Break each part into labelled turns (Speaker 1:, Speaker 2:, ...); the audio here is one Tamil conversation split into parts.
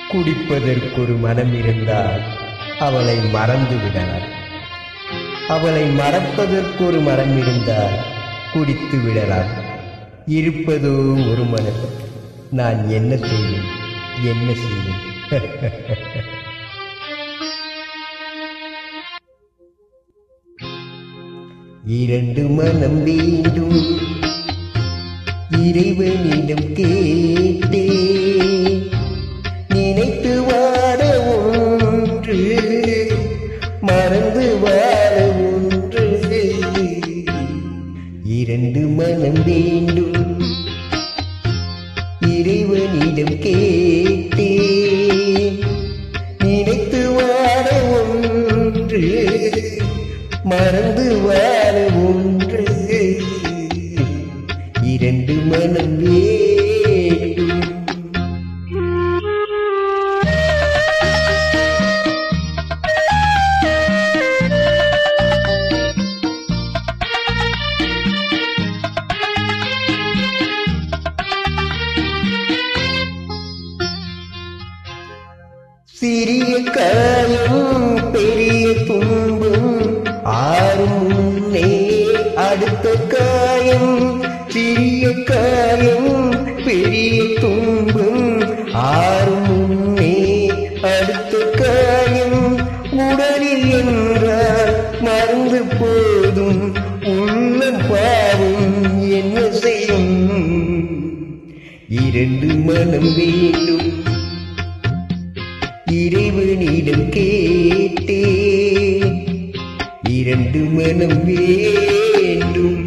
Speaker 1: குடிப்பதற்கொரு மனம் இருந்தால் அவளை மறந்து விடலாம் அவளை மறப்பதற்கொரு மனம் இருந்தால் குடித்து விடலாம் இருப்பதோ ஒரு மனம் நான் என்ன செய்வேன் என்ன செய்வேன் இரண்டு மனம் வேண்டும் இறைவனிடம் கேட்டே நினைத்து வாழ ஒன்று மறந்து வாழ ஒன்று இரண்டு மனம் வேண்டும் இறைவனிடம் கேட்டே நினைத்து வாழ ஒன்று மறந்து வாழ ஒன்று இரண்டு மனம் வேண்டும் சிறிய காயம் பெரிய துன்பம் ஆறும் முன்னே அடுத்த காயம் சிறிய காயம் பெரிய துன்பம் ஆறும் முன்னே அடுத்த காயம் உடலில் என்றால் மறந்து போதும் உள்ளம் பாவம் என்ன செய்யும் இரண்டு மனம் வேண்டும் இறைவனிடம் கேட்டே இரண்டு மனம் வேண்டும்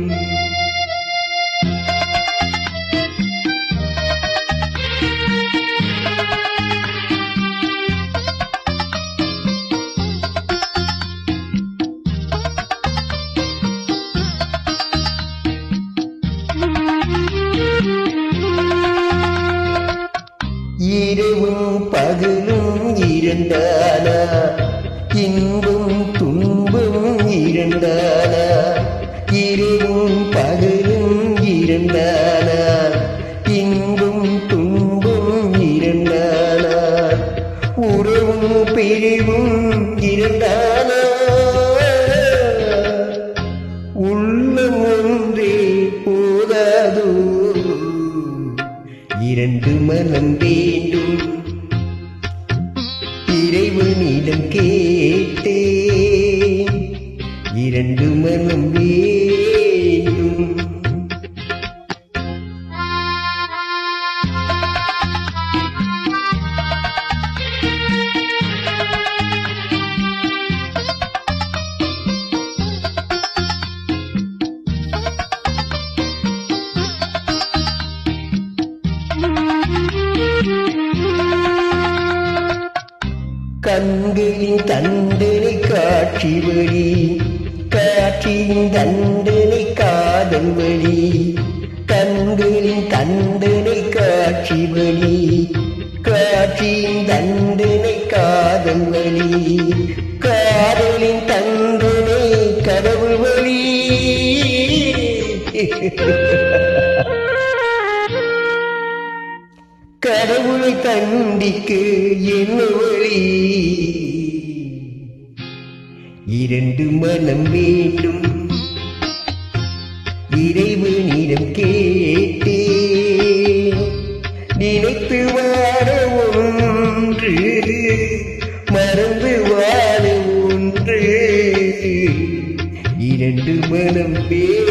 Speaker 1: இரவும் பகலும் இரண்டானா இன்பம் துன்பம் இரண்டானா இரவும் பகலும் இரண்டானா இன்பம் துன்பம் இரண்டானா உறவும் பிரிவும் இரண்டானா உள்ளம் ஒன்றே போதாதோ இரண்டு மனம் வேண்டும் இறைவனிடம் கேட்டே இரண்டு மனம் வேண்டும் கண்களின் தண்டனை காட்சி வழி காட்சியின் தண்டனை காதல் வழி கண்களின் தண்டனை காட்சி வழி காட்சியின் தண்டனை காதல் வழி காதலின் தண்டனை கடவுள் வழி கடவுளை தண்டிக்க என்ன வழி இரண்டு மனம் வேண்டும் இறைவனிடம் கேட்டே நினைத்து வாழ ஒன்று மறந்து வாழ ஒன்று இரண்டு மனம் வேண்டும்